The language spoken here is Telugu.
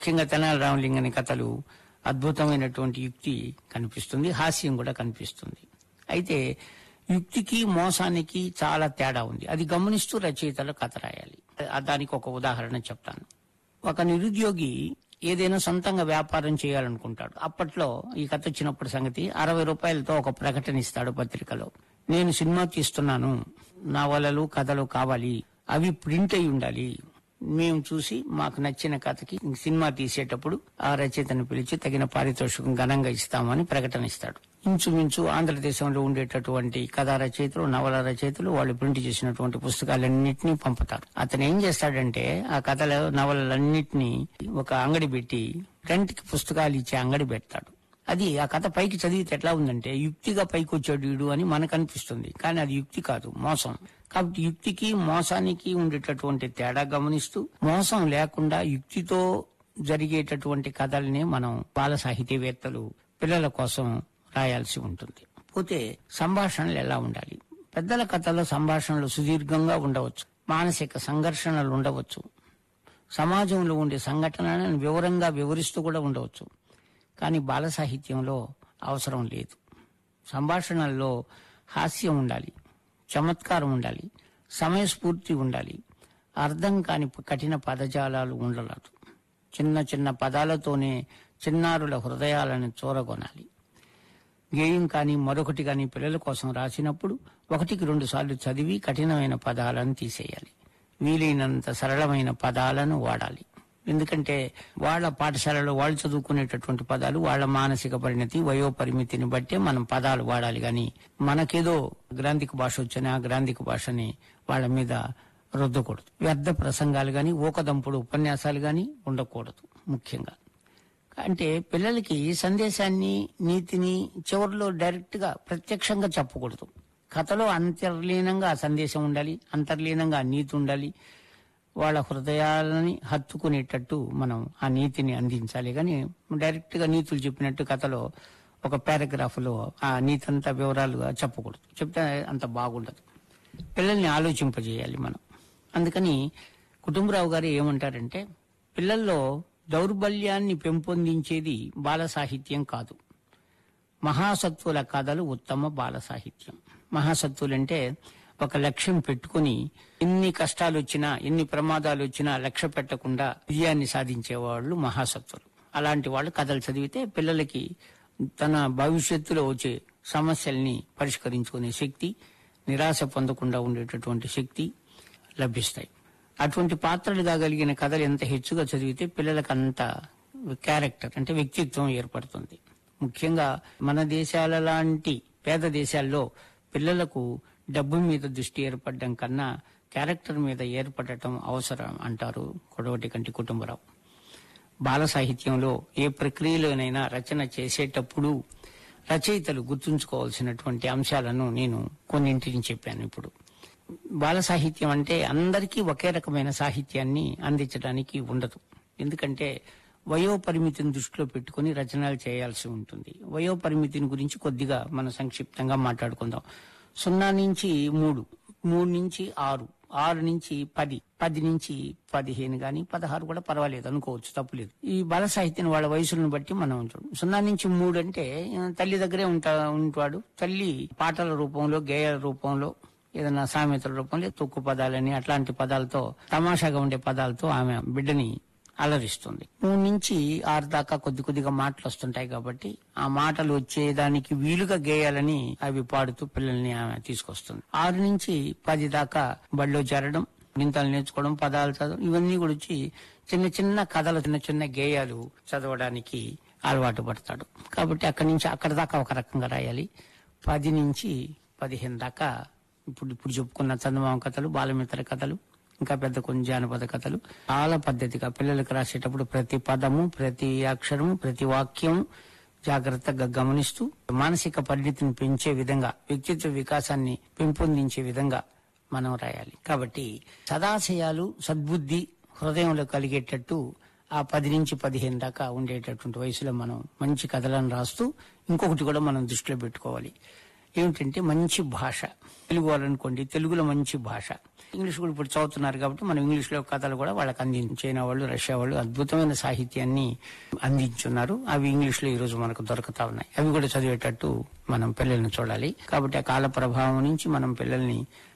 ముఖ్యంగా తెనాలి రామలింగని కథలు అద్భుతమైనటువంటి యుక్తి కనిపిస్తుంది హాస్యం కూడా కనిపిస్తుంది అయితే యుక్తికి మోసానికి చాలా తేడా ఉంది అది గమనిస్తూ రచయితలు కథ రాయాలి ఆ దానికి ఒక ఉదాహరణ చెప్తాను ఒక నిరుద్యోగి ఏదైనా సొంతంగా వ్యాపారం చేయాలనుకుంటాడు అప్పట్లో ఈ కథ వచ్చినప్పుడు సంగతి అరవై రూపాయలతో ఒక ప్రకటన ఇస్తాడు పత్రికలో నేను సినిమా తీస్తున్నాను నా వలలు కథలు కావాలి అవి ప్రింట్ అయి ఉండాలి మేము చూసి మాకు నచ్చిన కథకి సినిమా తీసేటప్పుడు ఆ రచయితను పిలిచి తగిన పారితోషికం ఘనంగా ఇస్తామని ప్రకటన ఇస్తాడు ఇంచుమించు ఆంధ్రదేశంలో ఉండేటటువంటి కథా రచయితలు నవల రచయితలు వాళ్ళు ప్రింట్ చేసినటువంటి పుస్తకాలన్నింటినీ పంపుతారు అతను ఏం చేస్తాడంటే ఆ కథల నవలలన్నింటినీ ఒక అంగడి పెట్టి రెంట్ కి పుస్తకాలు ఇచ్చే అంగడి పెడతాడు అది ఆ కథ పైకి చదివితే ఎట్లా ఉందంటే యుక్తిగా పైకి వచ్చాడు వీడు అని మనకు అనిపిస్తుంది కానీ అది యుక్తి కాదు మోసం కాబట్టి యుక్తికి మోసానికి ఉండేటటువంటి తేడా గమనిస్తూ మోసం లేకుండా యుక్తితో జరిగేటటువంటి కథల్ని మనం బాల సాహితీవేత్తలు పిల్లల కోసం రాయాల్సి ఉంటుంది పోతే సంభాషణలు ఎలా ఉండాలి పెద్దల కథలో సంభాషణలు సుదీర్ఘంగా ఉండవచ్చు మానసిక సంఘర్షణలు ఉండవచ్చు సమాజంలో ఉండే సంఘటనలను వివరంగా వివరిస్తూ కూడా ఉండవచ్చు కానీ బాల సాహిత్యంలో అవసరం లేదు సంభాషణల్లో హాస్యం ఉండాలి చమత్కారం ఉండాలి సమయస్ఫూర్తి ఉండాలి అర్థం కాని కఠిన పదజాలాలు ఉండరాదు చిన్న చిన్న పదాలతోనే చిన్నారుల హృదయాలను చూరగొనాలి గేయం కానీ మరొకటి కానీ పిల్లల కోసం రాసినప్పుడు ఒకటికి రెండు సార్లు చదివి కఠినమైన పదాలను తీసేయాలి వీలైనంత సరళమైన పదాలను వాడాలి ఎందుకంటే వాళ్ళ పాఠశాలలో వాళ్ళు చదువుకునేటటువంటి పదాలు వాళ్ళ మానసిక పరిణతి వయో పరిమితిని బట్టే మనం పదాలు వాడాలి గాని మనకేదో గ్రాంధిక భాష వచ్చిన ఆ గ్రాంధిక భాషని వాళ్ళ మీద రుద్దకూడదు వ్యర్థ ప్రసంగాలు గాని ఊకదంపుడు ఉపన్యాసాలు గాని ఉండకూడదు ముఖ్యంగా అంటే పిల్లలకి సందేశాన్ని నీతిని చివరిలో డైరెక్ట్ గా ప్రత్యక్షంగా చెప్పకూడదు కథలో అంతర్లీనంగా ఆ సందేశం ఉండాలి అంతర్లీనంగా ఆ నీతి ఉండాలి వాళ్ళ హృదయాలని హత్తుకునేటట్టు మనం ఆ నీతిని అందించాలి కానీ డైరెక్ట్ గా నీతులు చెప్పినట్టు కథలో ఒక పారాగ్రాఫ్ లో ఆ నీతి అంతా వివరాలుగా చెప్పకూడదు చెప్తే అంత బాగుండదు పిల్లల్ని ఆలోచింపజేయాలి మనం అందుకని కుటుంబరావు గారు ఏమంటారంటే పిల్లల్లో దౌర్బల్యాన్ని పెంపొందించేది బాల సాహిత్యం కాదు మహాసత్వుల కథలు ఉత్తమ బాల సాహిత్యం మహాసత్వులంటే ఒక లక్ష్యం పెట్టుకుని ఎన్ని కష్టాలు వచ్చినా ఎన్ని ప్రమాదాలు వచ్చినా లక్ష్య పెట్టకుండా విజయాన్ని సాధించే వాళ్ళు మహాసత్వులు అలాంటి వాళ్ళు కథలు చదివితే పిల్లలకి తన భవిష్యత్తులో వచ్చే సమస్యల్ని పరిష్కరించుకునే శక్తి నిరాశ పొందకుండా ఉండేటటువంటి శక్తి లభిస్తాయి అటువంటి పాత్రలు కాగలిగిన కథలు ఎంత హెచ్చుగా చదివితే పిల్లలకు అంత క్యారెక్టర్ అంటే వ్యక్తిత్వం ఏర్పడుతుంది ముఖ్యంగా మన దేశాల లాంటి పేద దేశాల్లో పిల్లలకు డబ్బు మీద దృష్టి ఏర్పడడం కన్నా క్యారెక్టర్ మీద ఏర్పడటం అవసరం అంటారు కొడవటి కంటి కుటుంబరావు బాల సాహిత్యంలో ఏ ప్రక్రియలోనైనా రచన చేసేటప్పుడు రచయితలు గుర్తుంచుకోవాల్సినటువంటి అంశాలను నేను కొన్నింటిని చెప్పాను ఇప్పుడు బాల సాహిత్యం అంటే అందరికీ ఒకే రకమైన సాహిత్యాన్ని అందించడానికి ఉండదు ఎందుకంటే వయో పరిమితిని దృష్టిలో పెట్టుకుని రచనలు చేయాల్సి ఉంటుంది వయో పరిమితిని గురించి కొద్దిగా మనం సంక్షిప్తంగా మాట్లాడుకుందాం సున్నా నుంచి మూడు మూడు నుంచి ఆరు ఆరు నుంచి పది పది నుంచి పదిహేను గాని పదహారు కూడా పర్వాలేదు అనుకోవచ్చు తప్పులేదు ఈ బాల సాహిత్యం వాళ్ళ వయసులను బట్టి మనం చూడం సున్నా నుంచి మూడు అంటే ఆ, తల్లి దగ్గరే ఉంటా ఉంటాడు తల్లి పాటల రూపంలో గేయాల రూపంలో ఏదైనా సామెతల రూపంలో తొక్కు పదాలని అట్లాంటి పదాలతో తమాషాగా ఉండే పదాలతో ఆమె బిడ్డని అలరిస్తుంది మూడు నుంచి ఆరు దాకా కొద్ది కొద్దిగా మాటలు వస్తుంటాయి కాబట్టి ఆ మాటలు వచ్చేదానికి వీలుగా గేయాలని అవి పాడుతూ పిల్లల్ని ఆమె తీసుకొస్తుంది ఆరు నుంచి పది దాకా బడిలో చేరడం గింతలు నేర్చుకోవడం పదాలు చదవడం ఇవన్నీ కూడా వచ్చి చిన్న చిన్న కథలు చిన్న చిన్న గేయాలు చదవడానికి అలవాటు పడతాడు కాబట్టి అక్కడి నుంచి అక్కడ దాకా ఒక రకంగా రాయాలి పది నుంచి పదిహేను దాకా ఇప్పుడు ఇప్పుడు చెప్పుకున్న చందమామ కథలు బాలమిత్ర కథలు ఇంకా పెద్ద కొన్ని జానపద కథలు చాలా పద్ధతిగా పిల్లలకు రాసేటప్పుడు ప్రతి పదము ప్రతి అక్షరము ప్రతి వాక్యం జాగ్రత్తగా గమనిస్తూ మానసిక పరిణితిని పెంచే విధంగా వ్యక్తిత్వ వికాసాన్ని పెంపొందించే విధంగా మనం రాయాలి కాబట్టి సదాశయాలు సద్బుద్ధి హృదయంలో కలిగేటట్టు ఆ పది నుంచి పదిహేను దాకా ఉండేటటువంటి వయసులో మనం మంచి కథలను రాస్తూ ఇంకొకటి కూడా మనం దృష్టిలో పెట్టుకోవాలి ఏమిటంటే మంచి భాష తెలుగు వాళ్ళనుకోండి తెలుగులో మంచి భాష ఇంగ్లీష్ కూడా ఇప్పుడు చదువుతున్నారు కాబట్టి మనం ఇంగ్లీష్ లో కథలు కూడా వాళ్ళకి అందించి చైనా వాళ్ళు రష్యా వాళ్ళు అద్భుతమైన సాహిత్యాన్ని అందించున్నారు అవి ఇంగ్లీష్ లో ఈ రోజు మనకు దొరుకుతా ఉన్నాయి అవి కూడా చదివేటట్టు మనం పిల్లల్ని చూడాలి కాబట్టి ఆ కాల ప్రభావం నుంచి మనం పిల్లల్ని